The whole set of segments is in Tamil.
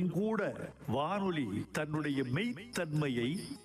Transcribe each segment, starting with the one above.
ஆனாலும் கூட வானொலி தன்னுடைய மெய்த்தன்மையை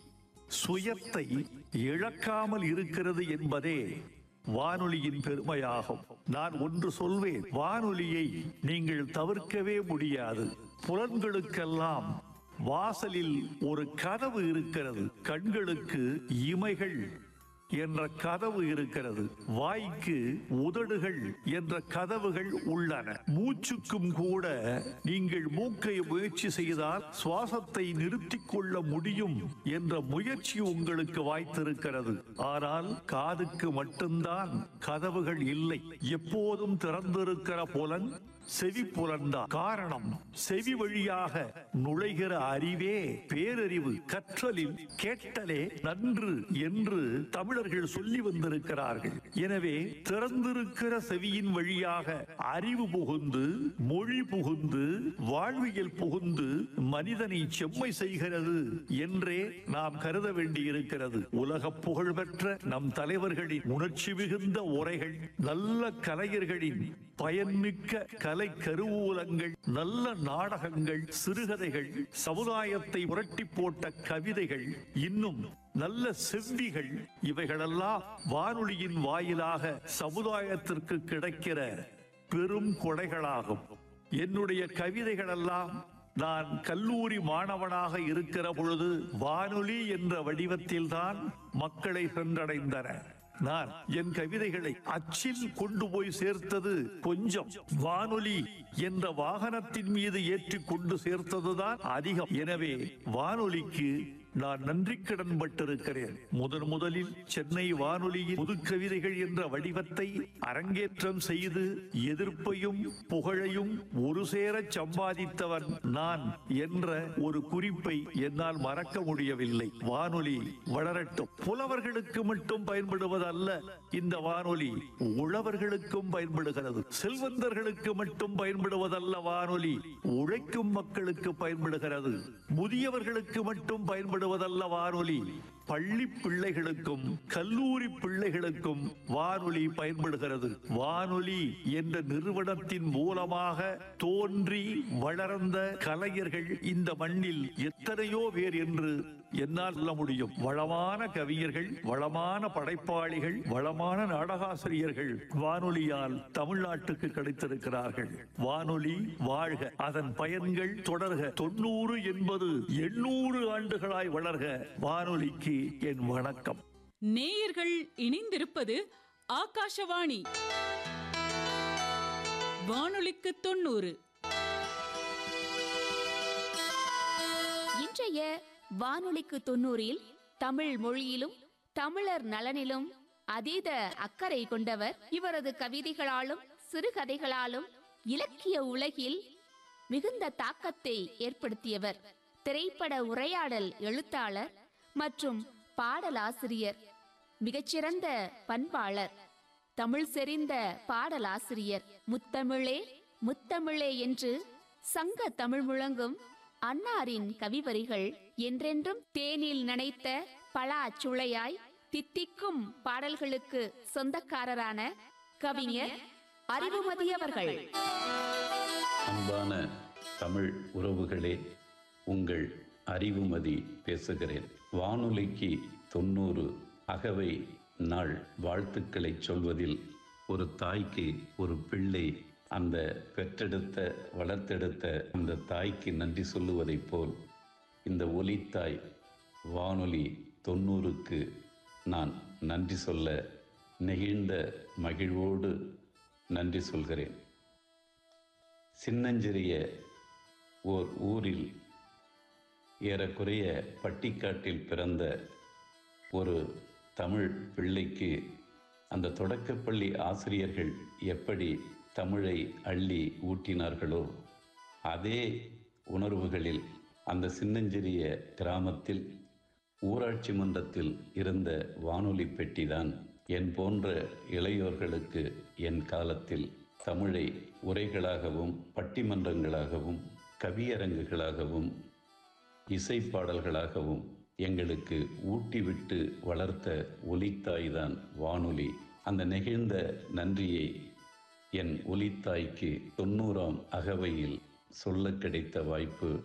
சுயத்தை இழக்காமல் இருக்கிறது என்பதே வானொலியின் பெருமையாகும் நான் ஒன்று சொல்வேன் வானொலியை நீங்கள் தவிர்க்கவே முடியாது புலன்களுக்கெல்லாம் வாசலில் ஒரு கதவு இருக்கிறது கண்களுக்கு இமைகள் என்ற கதவு இருக்கிறது வாய்க்கு உதடுகள் என்ற கதவுகள் உள்ளன மூச்சுக்கும் கூட நீங்கள் மூக்கை முயற்சி செய்தால் சுவாசத்தை நிறுத்திக் கொள்ள முடியும் என்ற முயற்சி உங்களுக்கு வாய்த்திருக்கிறது ஆனால் காதுக்கு மட்டும்தான் கதவுகள் இல்லை எப்போதும் திறந்திருக்கிற புலன் செவி புலன்தான் காரணம் செவி வழியாக நுழைகிற அறிவே பேரறிவு கற்றலில் கேட்டலே நன்று என்று தமிழர்கள் சொல்லி வந்திருக்கிறார்கள் எனவே திறந்திருக்கிற செவியின் வழியாக அறிவு புகுந்து மொழி புகுந்து வாழ்வியல் புகுந்து மனிதனை செம்மை செய்கிறது என்றே நாம் கருத வேண்டியிருக்கிறது உலக புகழ்பெற்ற நம் தலைவர்களின் உணர்ச்சி மிகுந்த உரைகள் நல்ல கலைஞர்களின் பயன்மிக்க கலை கருவூலங்கள் நல்ல நாடகங்கள் சிறுகதைகள் சமுதாயத்தை புரட்டி போட்ட கவிதைகள் இன்னும் நல்ல செவ்விகள் இவைகளெல்லாம் வானொலியின் வாயிலாக சமுதாயத்திற்கு கிடைக்கிற பெரும் கொடைகளாகும் என்னுடைய கவிதைகளெல்லாம் நான் கல்லூரி மாணவனாக இருக்கிற பொழுது வானொலி என்ற வடிவத்தில்தான் மக்களை சென்றடைந்தன நான் என் கவிதைகளை அச்சில் கொண்டு போய் சேர்த்தது கொஞ்சம் வானொலி என்ற வாகனத்தின் மீது ஏற்றி கொண்டு சேர்த்ததுதான் அதிகம் எனவே வானொலிக்கு நான் நன்றி கடன் பட்டிருக்கிறேன் முதன் முதலில் சென்னை வானொலியின் புது கவிதைகள் என்ற வடிவத்தை அரங்கேற்றம் செய்து எதிர்ப்பையும் புகழையும் ஒரு சேர சம்பாதித்தவன் நான் என்ற ஒரு குறிப்பை என்னால் மறக்க முடியவில்லை வானொலி வளரட்டும் புலவர்களுக்கு மட்டும் பயன்படுவதல்ல இந்த வானொலி உழவர்களுக்கும் பயன்படுகிறது செல்வந்தர்களுக்கு மட்டும் பயன்படுவதல்ல வானொலி உழைக்கும் மக்களுக்கு பயன்படுகிறது முதியவர்களுக்கு மட்டும் பயன்படுவதல்ல வானொலி பள்ளி பிள்ளைகளுக்கும் கல்லூரி பிள்ளைகளுக்கும் வானொலி பயன்படுகிறது வானொலி என்ற நிறுவனத்தின் மூலமாக தோன்றி வளர்ந்த கலைஞர்கள் இந்த மண்ணில் எத்தனையோ பேர் என்று என்னால் சொல்ல முடியும் வளமான கவிஞர்கள் வளமான படைப்பாளிகள் வளமான நாடகாசிரியர்கள் வானொலியால் தமிழ்நாட்டுக்கு கிடைத்திருக்கிறார்கள் வானொலி வாழ்க அதன் பயன்கள் தொடர்க தொண்ணூறு என்பது எண்ணூறு ஆண்டுகளாய் வளர்க வானொலிக்கு என் வணக்கம் நேயர்கள் இணைந்திருப்பது ஆகாஷவாணி வானொலிக்கு தொண்ணூறு இன்றைய வானொலிக்கு தொண்ணூறில் தமிழ் மொழியிலும் தமிழர் நலனிலும் அதீத அக்கறை கொண்டவர் இவரது கவிதைகளாலும் சிறுகதைகளாலும் இலக்கிய உலகில் மிகுந்த தாக்கத்தை ஏற்படுத்தியவர் திரைப்பட உரையாடல் எழுத்தாளர் மற்றும் பாடலாசிரியர் மிகச்சிறந்த பண்பாளர் தமிழ் செறிந்த பாடலாசிரியர் முத்தமிழே முத்தமிழே என்று சங்க தமிழ் முழங்கும் அன்னாரின் கவிவரிகள் என்றென்றும் தேனில் நனைத்த பலா சுளையாய் தித்திக்கும் பாடல்களுக்கு சொந்தக்காரரான கவிஞர் அறிவுமதி அவர்கள் அன்பான தமிழ் உறவுகளே உங்கள் அறிவுமதி பேசுகிறேன் வானொலிக்கு தொண்ணூறு அகவை நாள் வாழ்த்துக்களை சொல்வதில் ஒரு தாய்க்கு ஒரு பிள்ளை அந்த பெற்றெடுத்த வளர்த்தெடுத்த அந்த தாய்க்கு நன்றி சொல்லுவதைப் போல் இந்த ஒலித்தாய் வானொலி தொண்ணூறுக்கு நான் நன்றி சொல்ல நெகிழ்ந்த மகிழ்வோடு நன்றி சொல்கிறேன் சின்னஞ்சிறிய ஓர் ஊரில் ஏறக்குறைய பட்டிக்காட்டில் பிறந்த ஒரு தமிழ் பிள்ளைக்கு அந்த தொடக்கப்பள்ளி ஆசிரியர்கள் எப்படி தமிழை அள்ளி ஊட்டினார்களோ அதே உணர்வுகளில் அந்த சின்னஞ்சிறிய கிராமத்தில் ஊராட்சி மன்றத்தில் இருந்த வானொலி பெட்டிதான் என் போன்ற இளையோர்களுக்கு என் காலத்தில் தமிழை உரைகளாகவும் பட்டிமன்றங்களாகவும் கவியரங்குகளாகவும் இசைப்பாடல்களாகவும் எங்களுக்கு ஊட்டிவிட்டு வளர்த்த ஒலித்தாய்தான் வானொலி அந்த நெகிழ்ந்த நன்றியை என் ஒலித்தாய்க்கு தொண்ணூறாம் அகவையில் சொல்ல கிடைத்த வாய்ப்பு